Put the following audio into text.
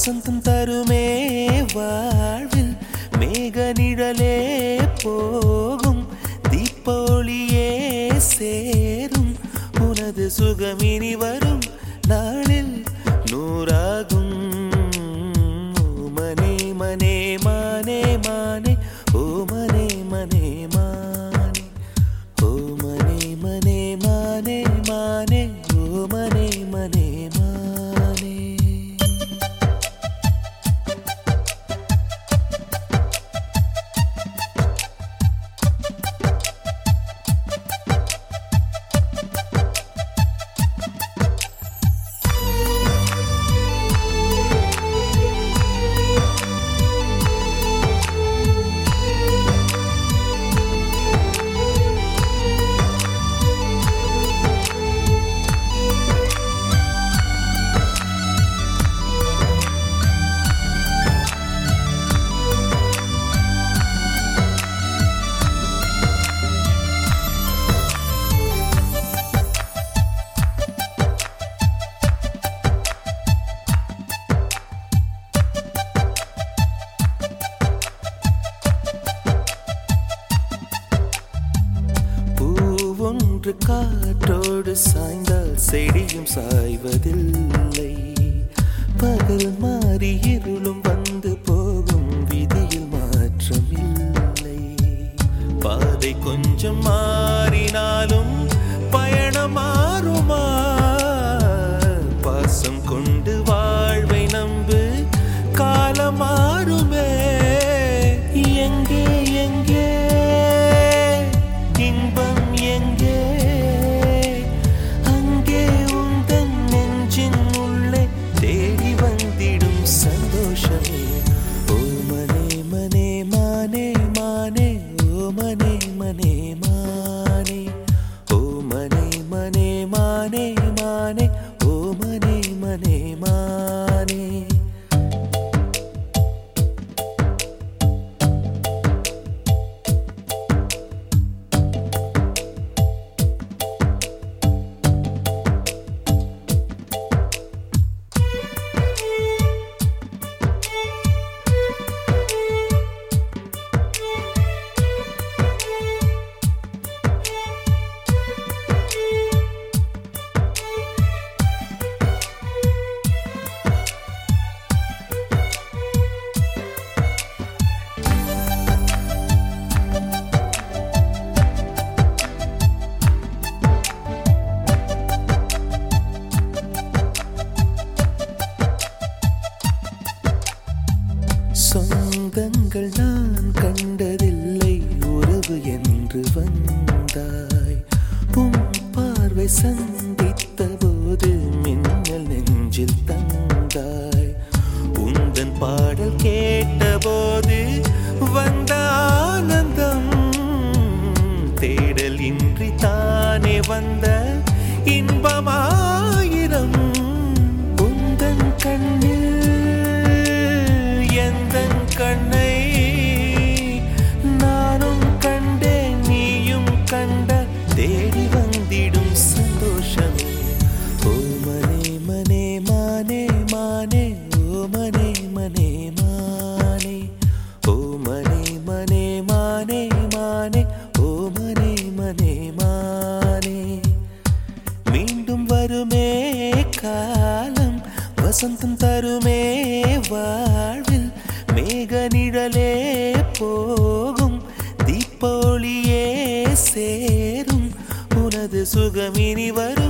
வசந்தம் தருமே வாழ்வில் மேக நிழலே போகும் தீப்பொழியே சேரும் உனது சுகமினி வரும் நாளில் நூறாகும் ஓ மனே மனே மானே மானே ஓ மனே மனே மானே ஓ மனே மனே மானே மானே ஓ மனே மனே மானே பூவொன்று காற்றோடு சாய்ந்தால் செடியும் சாய்வதில்லை பகல் மாறி இருளும் வந்து போகும் விதியில் மாற்றம் இல்லை பாதை கொஞ்சம் மாறினாலும் பயணம் மாறுமா பாசம் கொண்டு வாழ்வை நம்பு காலம் மாறுமே எங்கே எங்கே இன்பம் எங்கே அங்கே உந்தன் நெஞ்சின் உள்ளே தேடி வந்திடும் சந்தோஷமே ஓ மனே மனே மானே மானே ஓ மனே மனே மானே ஓ மனே மனே மானே மானே ஓ மனே மனே மானே சொந்தங்கள் நான் கண்டதில்லை உறவு என்று வந்தாய் உன் பார்வை சந்தித்த போது மின்னல் நெஞ்சில் தந்தாய் உந்தன் பாடல் கேட்டபோது வந்த ஆனந்தம் தேடல் இன்றி தானே வந்த இன்பமாயிரம் உந்தன் கண்ணில் எந்தன் கண்ணை நானும் கண்டேன் நீயும் கண்ட தேடி வந்திடும் சந்தோஷமே ஓ மனே மனே மானே மானே ஓ மனே மனே மானே ஓ மனே மனே மானே மானே ஓ மனே மனே மானே மீண்டும் வருமே காலம் வசந்தம் தருமே வாழ்வில் மேக நிழலே போகும் தீப்பொழியே சேரும் உனது சுகமினி வரும்